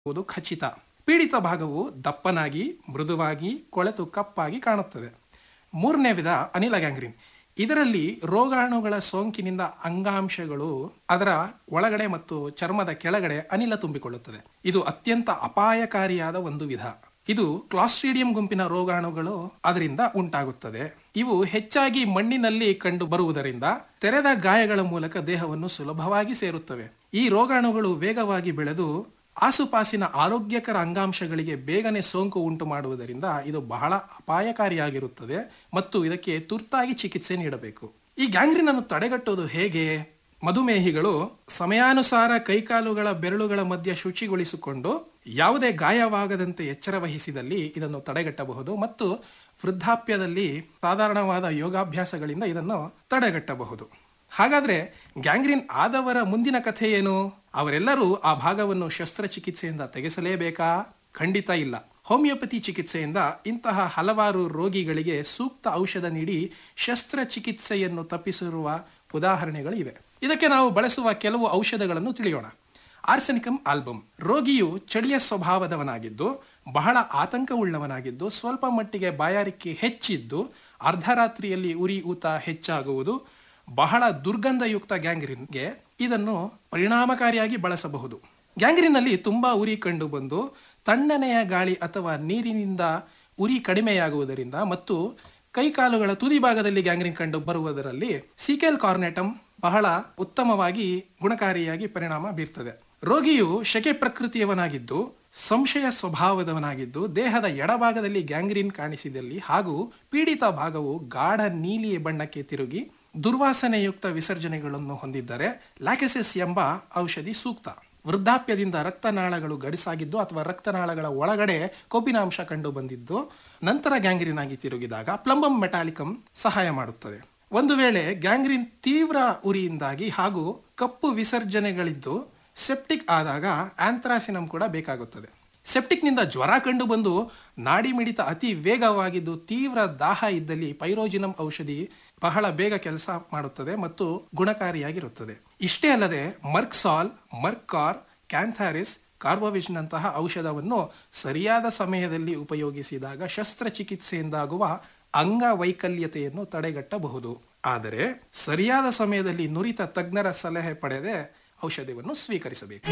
ಎಂಬುದು ಖಚಿತ ಪೀಡಿತ ಭಾಗವು ದಪ್ಪನಾಗಿ ಮೃದುವಾಗಿ ಕೊಳೆತು ಕಪ್ಪಾಗಿ ಕಾಣುತ್ತದೆ ಮೂರನೇ ವಿಧ ಅನಿಲ ಗ್ಯಾಂಗ್ರೀನ್ ಇದರಲ್ಲಿ ರೋಗಾಣುಗಳ ಸೋಂಕಿನಿಂದ ಅಂಗಾಂಶಗಳು ಅದರ ಒಳಗಡೆ ಮತ್ತು ಚರ್ಮದ ಕೆಳಗಡೆ ಅನಿಲ ತುಂಬಿಕೊಳ್ಳುತ್ತದೆ ಇದು ಅತ್ಯಂತ ಅಪಾಯಕಾರಿಯಾದ ಒಂದು ವಿಧ ಇದು ಕ್ಲಾಸ್ಟ್ರೀಡಿಯಂ ಗುಂಪಿನ ರೋಗಾಣುಗಳು ಅದರಿಂದ ಉಂಟಾಗುತ್ತದೆ ಇವು ಹೆಚ್ಚಾಗಿ ಮಣ್ಣಿನಲ್ಲಿ ಕಂಡು ಬರುವುದರಿಂದ ತೆರೆದ ಗಾಯಗಳ ಮೂಲಕ ದೇಹವನ್ನು ಸುಲಭವಾಗಿ ಸೇರುತ್ತವೆ ಈ ರೋಗಾಣುಗಳು ವೇಗವಾಗಿ ಬೆಳೆದು ಆಸುಪಾಸಿನ ಆರೋಗ್ಯಕರ ಅಂಗಾಂಶಗಳಿಗೆ ಬೇಗನೆ ಸೋಂಕು ಉಂಟು ಮಾಡುವುದರಿಂದ ಇದು ಬಹಳ ಅಪಾಯಕಾರಿಯಾಗಿರುತ್ತದೆ ಮತ್ತು ಇದಕ್ಕೆ ತುರ್ತಾಗಿ ಚಿಕಿತ್ಸೆ ನೀಡಬೇಕು ಈ ಗ್ಯಾಂಗ್ರೀನ್ ಅನ್ನು ತಡೆಗಟ್ಟುವುದು ಹೇಗೆ ಮಧುಮೇಹಿಗಳು ಸಮಯಾನುಸಾರ ಕೈಕಾಲುಗಳ ಬೆರಳುಗಳ ಮಧ್ಯೆ ಶುಚಿಗೊಳಿಸಿಕೊಂಡು ಯಾವುದೇ ಗಾಯವಾಗದಂತೆ ಎಚ್ಚರ ವಹಿಸಿದಲ್ಲಿ ಇದನ್ನು ತಡೆಗಟ್ಟಬಹುದು ಮತ್ತು ವೃದ್ಧಾಪ್ಯದಲ್ಲಿ ಸಾಧಾರಣವಾದ ಯೋಗಾಭ್ಯಾಸಗಳಿಂದ ಇದನ್ನು ತಡೆಗಟ್ಟಬಹುದು ಹಾಗಾದ್ರೆ ಗ್ಯಾಂಗ್ರೀನ್ ಆದವರ ಮುಂದಿನ ಕಥೆ ಏನು ಅವರೆಲ್ಲರೂ ಆ ಭಾಗವನ್ನು ಶಸ್ತ್ರಚಿಕಿತ್ಸೆಯಿಂದ ತೆಗೆಸಲೇಬೇಕಾ ಖಂಡಿತ ಇಲ್ಲ ಹೋಮಿಯೋಪತಿ ಚಿಕಿತ್ಸೆಯಿಂದ ಇಂತಹ ಹಲವಾರು ರೋಗಿಗಳಿಗೆ ಸೂಕ್ತ ಔಷಧ ನೀಡಿ ಶಸ್ತ್ರಚಿಕಿತ್ಸೆಯನ್ನು ತಪ್ಪಿಸಿರುವ ಉದಾಹರಣೆಗಳು ಇವೆ ಇದಕ್ಕೆ ನಾವು ಬಳಸುವ ಕೆಲವು ಔಷಧಗಳನ್ನು ತಿಳಿಯೋಣ ಆರ್ಸೆನಿಕಮ್ ಆಲ್ಬಮ್ ರೋಗಿಯು ಚಳಿಯ ಸ್ವಭಾವದವನಾಗಿದ್ದು ಬಹಳ ಆತಂಕವುಳ್ಳವನಾಗಿದ್ದು ಸ್ವಲ್ಪ ಮಟ್ಟಿಗೆ ಬಾಯಾರಿಕೆ ಹೆಚ್ಚಿದ್ದು ಅರ್ಧರಾತ್ರಿಯಲ್ಲಿ ಉರಿ ಊತ ಹೆಚ್ಚಾಗುವುದು ಬಹಳ ದುರ್ಗಂಧಯುಕ್ತ ಗ್ಯಾಂಗ್ರೀನ್ಗೆ ಇದನ್ನು ಪರಿಣಾಮಕಾರಿಯಾಗಿ ಬಳಸಬಹುದು ಗ್ಯಾಂಗ್ರೀನ್ನಲ್ಲಿ ತುಂಬಾ ಉರಿ ಕಂಡು ಬಂದು ತಣ್ಣನೆಯ ಗಾಳಿ ಅಥವಾ ನೀರಿನಿಂದ ಉರಿ ಕಡಿಮೆಯಾಗುವುದರಿಂದ ಮತ್ತು ಕೈಕಾಲುಗಳ ತುದಿ ಭಾಗದಲ್ಲಿ ಗ್ಯಾಂಗ್ರೀನ್ ಕಂಡು ಬರುವುದರಲ್ಲಿ ಸಿಕೆಲ್ ಕಾರ್ನೆಟಮ್ ಬಹಳ ಉತ್ತಮವಾಗಿ ಗುಣಕಾರಿಯಾಗಿ ಪರಿಣಾಮ ಬೀರ್ತದೆ ರೋಗಿಯು ಶಕೆ ಪ್ರಕೃತಿಯವನಾಗಿದ್ದು ಸಂಶಯ ಸ್ವಭಾವದವನಾಗಿದ್ದು ದೇಹದ ಎಡಭಾಗದಲ್ಲಿ ಗ್ಯಾಂಗ್ರೀನ್ ಕಾಣಿಸಿದಲ್ಲಿ ಹಾಗೂ ಪೀಡಿತ ಭಾಗವು ಗಾಢ ನೀಲಿ ಬಣ್ಣಕ್ಕೆ ತಿರುಗಿ ದುರ್ವಾಸನೆಯುಕ್ತ ವಿಸರ್ಜನೆಗಳನ್ನು ಹೊಂದಿದ್ದರೆ ಲ್ಯಾಕೆಸಿಸ್ ಎಂಬ ಔಷಧಿ ಸೂಕ್ತ ವೃದ್ಧಾಪ್ಯದಿಂದ ರಕ್ತನಾಳಗಳು ಗಡಿಸಾಗಿದ್ದು ಅಥವಾ ರಕ್ತನಾಳಗಳ ಒಳಗಡೆ ಕೊಬ್ಬಿನಾಂಶ ಕಂಡು ಬಂದಿದ್ದು ನಂತರ ಗ್ಯಾಂಗ್ರೀನ್ ಆಗಿ ತಿರುಗಿದಾಗ ಪ್ಲಂಬಮ್ ಮೆಟಾಲಿಕಮ್ ಸಹಾಯ ಮಾಡುತ್ತದೆ ಒಂದು ವೇಳೆ ಗ್ಯಾಂಗ್ರೀನ್ ತೀವ್ರ ಉರಿಯಿಂದಾಗಿ ಹಾಗೂ ಕಪ್ಪು ವಿಸರ್ಜನೆಗಳಿದ್ದು ಸೆಪ್ಟಿಕ್ ಆದಾಗ ಆಂಥ್ರಾಸಿನಮ್ ಕೂಡ ಬೇಕಾಗುತ್ತದೆ ಸೆಪ್ಟಿಕ್ನಿಂದ ಜ್ವರ ಕಂಡು ಬಂದು ನಾಡಿ ಮಿಡಿತ ಅತಿ ವೇಗವಾಗಿದ್ದು ತೀವ್ರ ದಾಹ ಇದ್ದಲ್ಲಿ ಪೈರೋಜಿನಮ್ ಔಷಧಿ ಬಹಳ ಬೇಗ ಕೆಲಸ ಮಾಡುತ್ತದೆ ಮತ್ತು ಗುಣಕಾರಿಯಾಗಿರುತ್ತದೆ ಇಷ್ಟೇ ಅಲ್ಲದೆ ಮರ್ಕ್ಸಾಲ್ ಮರ್ಕಾರ್ ಕ್ಯಾಂಥಾರಿಸ್ ಕಾರ್ಬೋವಿಜ್ನಂತಹ ಔಷಧವನ್ನು ಸರಿಯಾದ ಸಮಯದಲ್ಲಿ ಉಪಯೋಗಿಸಿದಾಗ ಶಸ್ತ್ರಚಿಕಿತ್ಸೆಯಿಂದಾಗುವ ಅಂಗವೈಕಲ್ಯತೆಯನ್ನು ತಡೆಗಟ್ಟಬಹುದು ಆದರೆ ಸರಿಯಾದ ಸಮಯದಲ್ಲಿ ನುರಿತ ತಜ್ಞರ ಸಲಹೆ ಪಡೆದೇ ಔಷಧವನ್ನು ಸ್ವೀಕರಿಸಬೇಕು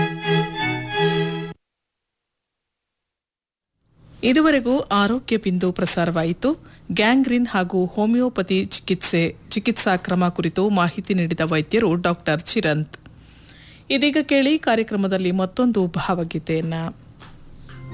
ಇದುವರೆಗೂ ಆರೋಗ್ಯ ಬಿಂದು ಪ್ರಸಾರವಾಯಿತು ಗ್ಯಾಂಗ್ರೀನ್ ಹಾಗೂ ಹೋಮಿಯೋಪತಿ ಚಿಕಿತ್ಸೆ ಚಿಕಿತ್ಸಾ ಕ್ರಮ ಕುರಿತು ಮಾಹಿತಿ ನೀಡಿದ ವೈದ್ಯರು ಡಾಕ್ಟರ್ ಚಿರಂತ್ ಇದೀಗ ಕೇಳಿ ಕಾರ್ಯಕ್ರಮದಲ್ಲಿ ಮತ್ತೊಂದು ಭಾವಗೀತೆಯನ್ನ